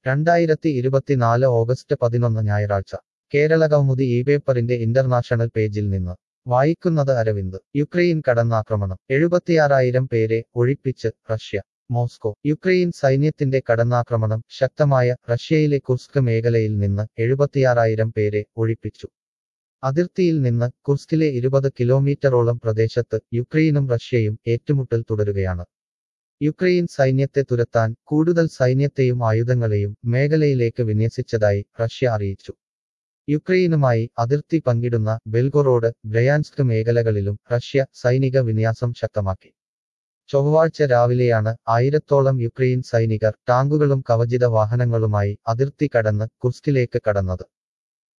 രണ്ടായിരത്തി ഇരുപത്തിനാല് ഓഗസ്റ്റ് പതിനൊന്ന് ഞായറാഴ്ച കേരളകൗമുദി ഈ പേപ്പറിന്റെ ഇന്റർനാഷണൽ പേജിൽ നിന്ന് വായിക്കുന്നത് അരവിന്ദ് യുക്രൈൻ കടന്നാക്രമണം എഴുപത്തിയാറായിരം പേരെ ഒഴിപ്പിച്ച് റഷ്യ മോസ്കോ യുക്രൈൻ സൈന്യത്തിന്റെ കടന്നാക്രമണം ശക്തമായ റഷ്യയിലെ കുർസ്ക് മേഖലയിൽ നിന്ന് എഴുപത്തിയാറായിരം പേരെ ഒഴിപ്പിച്ചു അതിർത്തിയിൽ നിന്ന് കുർസ്കിലെ ഇരുപത് കിലോമീറ്ററോളം പ്രദേശത്ത് യുക്രൈനും റഷ്യയും ഏറ്റുമുട്ടൽ തുടരുകയാണ് യുക്രൈൻ സൈന്യത്തെ തുരത്താൻ കൂടുതൽ സൈന്യത്തെയും ആയുധങ്ങളെയും മേഖലയിലേക്ക് വിന്യസിച്ചതായി റഷ്യ അറിയിച്ചു യുക്രൈനുമായി അതിർത്തി പങ്കിടുന്ന ബെൽഗൊറോഡ് ബ്രയാൻസ്ക് മേഖലകളിലും റഷ്യ സൈനിക വിന്യാസം ശക്തമാക്കി ചൊവ്വാഴ്ച രാവിലെയാണ് ആയിരത്തോളം യുക്രൈൻ സൈനികർ ടാങ്കുകളും കവചിത വാഹനങ്ങളുമായി അതിർത്തി കടന്ന് കുർസ്കിലേക്ക് കടന്നത്